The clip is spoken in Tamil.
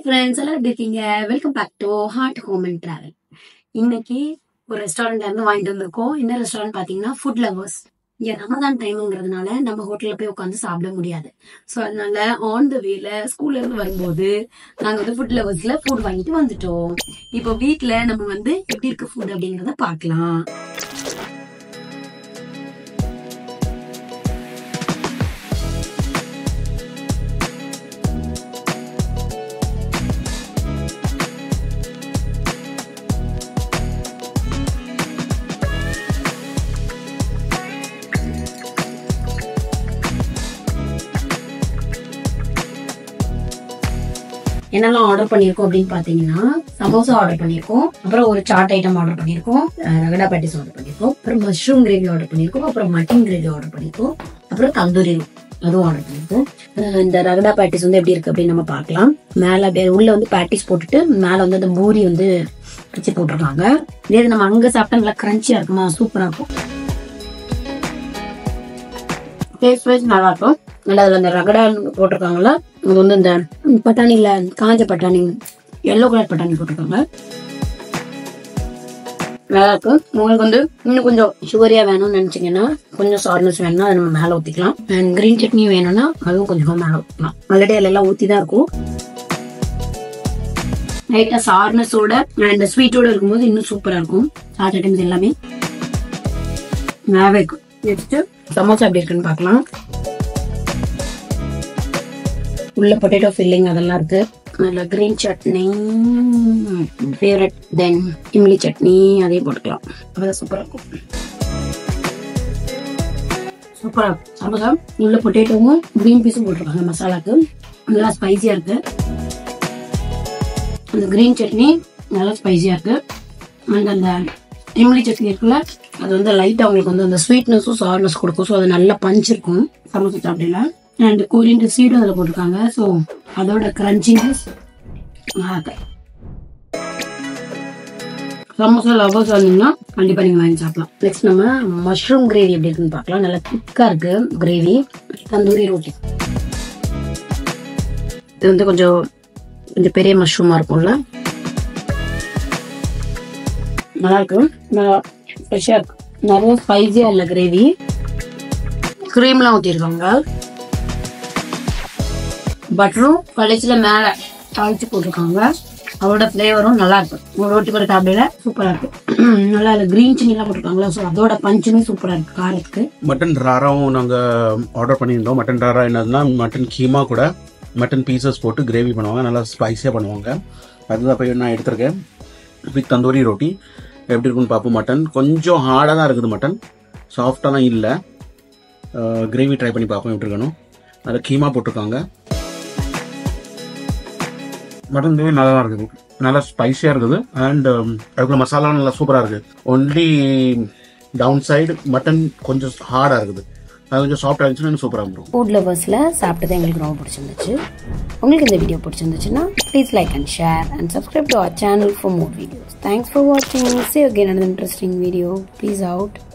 ஃப்ரெண்ட்ஸ் எல்லாம் எப்படி இருக்கீங்க welcome back to heart home and travel இன்னைக்கு ஒரு ரெஸ்டாரண்ட்ல இருந்து வாங்கிட்டு வந்திருக்கோம் என்ன ரெஸ்டாரண்ட் பாத்தீங்கன்னா ஃபுட் லவர்ஸ் இங்க ரமதான் டைம்ங்கிறதுனால நம்ம ஹோட்டல்ல போய் உட்காந்து சாப்பிட முடியாது ஸோ அதனால ஆன் த வேல ஸ்கூல்ல இருந்து வரும்போது நாங்க வந்து ஃபுட் லவர்ஸ்ல ஃபுட் வாங்கிட்டு வந்துட்டோம் இப்போ வீட்ல நம்ம வந்து எப்படி இருக்கு ஃபுட் அப்படிங்கறத பார்க்கலாம் என்னெல்லாம் ஆர்டர் பண்ணியிருக்கோம் அப்படின்னு பார்த்தீங்கன்னா சமோசா ஆர்டர் பண்ணியிருக்கோம் அப்புறம் ஒரு சாட் ஐட்டம் ஆர்டர் பண்ணியிருக்கோம் அஹ் ரகடா பேட்டிஸ் ஆர்டர் பண்ணியிருக்கோம் அப்புறம் மஷ்ரூம் கிரேவி ஆர்டர் பண்ணியிருக்கோம் அப்புறம் மட்டன் கிரேவி ஆர்டர் பண்ணியிருக்கோம் அப்புறம் தந்தூரி அதுவும் ஆர்டர் பண்ணியிருக்கோம் அஹ் இந்த ரகடா பேட்டிஸ் வந்து எப்படி இருக்கு அப்படின்னு நம்ம பார்க்கலாம் மேலே அப்படியே உள்ள வந்து பேட்டிஸ் போட்டுட்டு மேலே வந்து அந்த பூரி வந்து வச்சு போட்டிருக்காங்க இதே நம்ம அங்கே சாப்பிட்டா நல்லா கிரன்ச்சியாக இருக்குமா சூப்பராக இருக்கும் டேஸ்ட் வைஸ் நல்லா இருக்கும் நல்லா அதில் அந்த ரகடா போட்டிருக்காங்கல்ல அது வந்து இந்த பட்டாணியில் காஞ்ச பட்டாணி எல்லோ கலர் பட்டாணி போட்டிருக்காங்க நல்லா இருக்கு உங்களுக்கு வந்து இன்னும் கொஞ்சம் சுகரியா வேணும்னு நினைச்சீங்கன்னா கொஞ்சம் சார்னஸ் வேணும்னா அதை நம்ம மேலே ஊற்றிக்கலாம் அண்ட் கிரீன் சட்னி வேணும்னா அதுவும் கொஞ்சமாக மேலே ஊற்றிக்கலாம் ஆல்ரெடி அதில் எல்லாம் ஊற்றி தான் இருக்கும் லைட்டாக சார்னஸோட அண்ட் ஸ்வீட்டோட இருக்கும்போது இன்னும் சூப்பராக இருக்கும் சாட் ஐட்டம்ஸ் எல்லாமே நல்லாவே இருக்கும் நெக்ஸ்ட் சமோசா எப்படி இருக்குன்னு பார்க்கலாம் உள்ள பொட்டேட்டோ ஃபில்லிங் அதெல்லாம் இருக்கு அதுல green chutney favourite then imli chutney அதையும் போட்டுக்கலாம் அப்பதான் சூப்பரா இருக்கும் சூப்பரா இருக்கும் சமோசா உள்ள பொட்டேட்டோவும் கிரீன் பீஸும் போட்டிருக்காங்க மசாலாக்கு நல்லா ஸ்பைசியா இருக்கு அந்த கிரீன் சட்னி நல்லா ஸ்பைசியா இருக்கு அண்ட் அந்த இம்லி சட்னி இருக்குல்ல அது வந்து லைட்டாக உங்களுக்கு வந்து அந்த ஸ்வீட்னஸும் சார்னஸ் கொடுக்கும் ஸோ அது நல்ல பஞ்ச் இருக்கும் சமோசா சாப்பிடல அண்ட் கோரியண்டர் சீடும் அதில் போட்டிருக்காங்க ஸோ அதோட கிரன்ச்சினஸ் நல்லா இருக்கு சமோசா லவர்ஸ் வந்தீங்கன்னா கண்டிப்பாக நீங்கள் வாங்கி சாப்பிடலாம் நெக்ஸ்ட் நம்ம மஷ்ரூம் கிரேவி எப்படி இருக்குன்னு பார்க்கலாம் நல்லா திக்காக இருக்கு கிரேவி தந்தூரி ரோட்டி இது வந்து கொஞ்சம் கொஞ்சம் பெரிய மஷ்ரூமாக இருக்கும்ல நல்லா இருக்கு நல்லா ஃப்ரெஷ்ஷாக இருக்கு நிறைய ஸ்பைஸியாக இல்லை கிரேவி க்ரீம்லாம் ஊற்றிருக்காங்க பட்டரும் கடைசியில் மேலே தாளிச்சு போட்டிருக்காங்க அதோட ஃப்ளேவரும் நல்லா இருக்கு ஒரு ரொட்டி கூட சாப்பிடல சூப்பராக இருக்கு நல்லா இல்லை க்ரீன் சின்னிலாம் போட்டிருக்காங்களா ஸோ அதோட பஞ்சுமே சூப்பராக இருக்கு காரத்துக்கு மட்டன் ராராவும் நாங்கள் ஆர்டர் பண்ணியிருந்தோம் மட்டன் ராரா என்னதுன்னா மட்டன் கீமா கூட மட்டன் பீசஸ் போட்டு கிரேவி பண்ணுவாங்க நல்லா ஸ்பைஸியாக பண்ணுவாங்க அதுதான் போய் நான் எடுத்திருக்கேன் வித் தந்தூரி ரொட்டி எப்படி இருக்குன்னு பார்ப்போம் மட்டன் கொஞ்சம் ஹார்டாக தான் இருக்குது மட்டன் சாஃப்டாலாம் இல்லை கிரேவி ட்ரை பண்ணி பார்ப்போம் எப்படி இருக்கணும் அதில் கீமா போட்டிருக்காங்க மட்டன் கிரேவி நல்லா தான் இருக்குது நல்லா ஸ்பைஸியாக இருக்குது அண்ட் அதுக்குள்ள மசாலா நல்லா சூப்பராக இருக்குது ஒன்லி டவுன் சைடு மட்டன் கொஞ்சம் ஹார்டாக இருக்குது அது கொஞ்சம் சாஃப்டாக இருந்துச்சுன்னா சூப்பராக இருக்கும் ஃபுட் லவர்ஸில் சாப்பிட்டது எங்களுக்கு ரொம்ப பிடிச்சிருந்துச்சு உங்களுக்கு இந்த வீடியோ பிடிச்சிருந்துச்சுன்னா please like and share and subscribe to our channel for more videos thanks for வாட்சிங் see again another interesting video. Peace out.